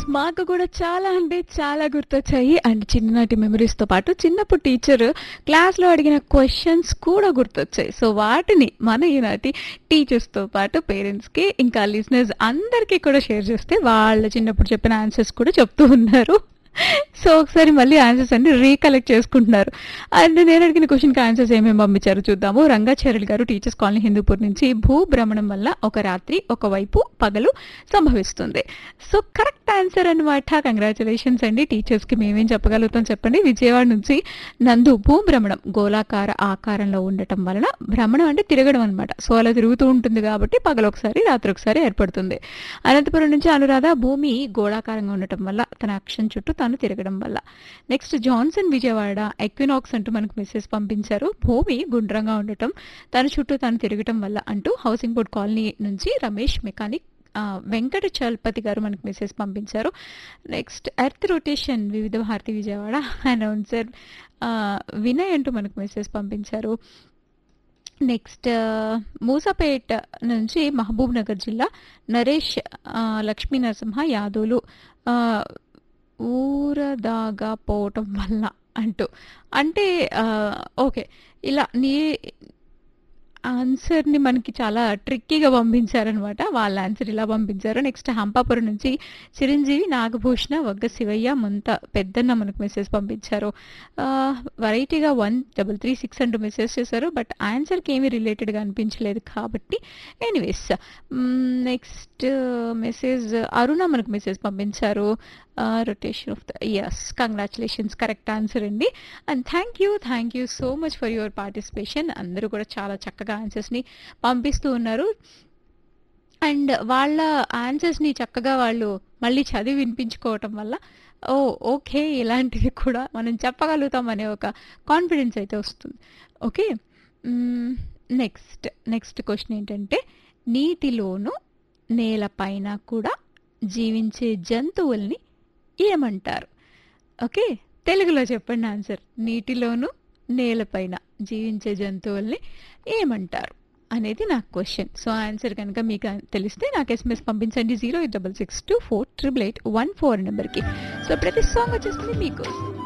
మాకు కూడా చాలా అంటే చాలా గుర్తొచ్చాయి అండ్ చిన్ననాటి మెమరీస్తో పాటు చిన్నప్పుడు టీచర్ క్లాస్లో అడిగిన క్వశ్చన్స్ కూడా గుర్తొచ్చాయి సో వాటిని మన ఈనాటి టీచర్స్తో పాటు పేరెంట్స్కి ఇంకా లిసనర్స్ అందరికీ కూడా షేర్ చేస్తే వాళ్ళ చిన్నప్పుడు చెప్పిన ఆన్సర్స్ కూడా చెప్తూ ఉన్నారు సో ఒకసారి మళ్ళీ ఆన్సర్స్ అన్ని రీకలెక్ట్ చేసుకుంటున్నారు అండ్ నేను అడిగిన క్వశ్చన్కి ఆన్సర్స్ ఏమేమి పంపించారు చూద్దాము రంగాచార్యులు గారు టీచర్స్ కాలనీ హిందూపూర్ నుంచి భూభ్రమణం వల్ల ఒక రాత్రి ఒకవైపు పగలు సంభవిస్తుంది సో కరెక్ట్ ఆన్సర్ అనమాట కంగ్రాచులేషన్స్ అండి టీచర్స్కి మేమేం చెప్పగలుగుతాం చెప్పండి విజయవాడ నుంచి నందు భూభ్రమణం గోళాకార ఆకారంలో ఉండటం వలన భ్రమణం అంటే తిరగడం అనమాట సో అలా తిరుగుతూ ఉంటుంది కాబట్టి పగలు ఒకసారి రాత్రి ఒకసారి ఏర్పడుతుంది అనంతపురం నుంచి అనురాధ భూమి గోళాకారంగా ఉండటం వల్ల తన అక్షం చుట్టూ తాను తిరగడం వల్ల నెక్స్ట్ జాన్సన్ విజయవాడ ఎక్వినాక్స్ అంటూ మనకు మెసేజ్ పంపించారు భూమి గుండ్రంగా ఉండటం తన చుట్టూ తాను తిరగటం వల్ల అంటూ హౌసింగ్ బోర్డ్ కాలనీ నుంచి రమేష్ మెకానిక్ ఆ, వెంకట చలపతి గారు మనకు మెసేజ్ పంపించారు నెక్స్ట్ ఎర్త్ రొటేషన్ వివిధ భారతి విజయవాడ అనౌన్సర్ వినయ్ అంటూ మనకు మెసేజ్ పంపించారు నెక్స్ట్ మూసాపేట్ నుంచి మహబూబ్ నగర్ జిల్లా నరేష్ ఆ, లక్ష్మీ నరసింహ యాదవులు ఆ, ఊరదాగా పోవటం వల్ల అంటూ అంటే ఆ, ఓకే ఇలా నీ ఆన్సర్ని మనకి చాలా ట్రిక్కీగా పంపించారనమాట వాళ్ళ ఆన్సర్ ఇలా పంపించారు నెక్స్ట్ హంపాపురం నుంచి చిరంజీవి నాగభూషణ వగ్గ శివయ్య ముంత పెద్దన్న మనకు మెసేజ్ పంపించారు వెరైటీగా వన్ డబల్ త్రీ సిక్స్ అంటూ మెసేజ్ చేశారు బట్ ఆన్సర్కి ఏమీ రిలేటెడ్గా అనిపించలేదు కాబట్టి ఎనీవేస్ నెక్స్ట్ మెసేజ్ అరుణ మనకు మెసేజ్ పంపించారు rotation of the yes congratulations correct answer అండి and thank you thank you so much for your participation అందరూ కూడా చాలా చక్కగా ఆన్సర్స్ని పంపిస్తూ ఉన్నారు అండ్ వాళ్ళ ఆన్సర్స్ని చక్కగా వాళ్ళు మళ్ళీ చదివి వినిపించుకోవటం వల్ల ఓ ఓకే ఇలాంటివి కూడా మనం చెప్పగలుగుతాం అనే ఒక కాన్ఫిడెన్స్ అయితే వస్తుంది ఓకే నెక్స్ట్ నెక్స్ట్ క్వశ్చన్ ఏంటంటే నీటిలోను నేలపైన కూడా జీవించే జంతువుల్ని ఏమంటారు ఓకే తెలుగులో చెప్పండి ఆన్సర్ నీటిలోను నేలపైన జీవించే జంతువుల్ని ఏమంటారు అనేది నా క్వశ్చన్ సో ఆన్సర్ కనుక మీకు తెలిస్తే నాకు ఎస్ఎంఎస్ పంపించండి zero eight double six two four triple eight one four నెంబర్కి సో ప్రతి సాంగ్ వచ్చేస్తుంది మీకు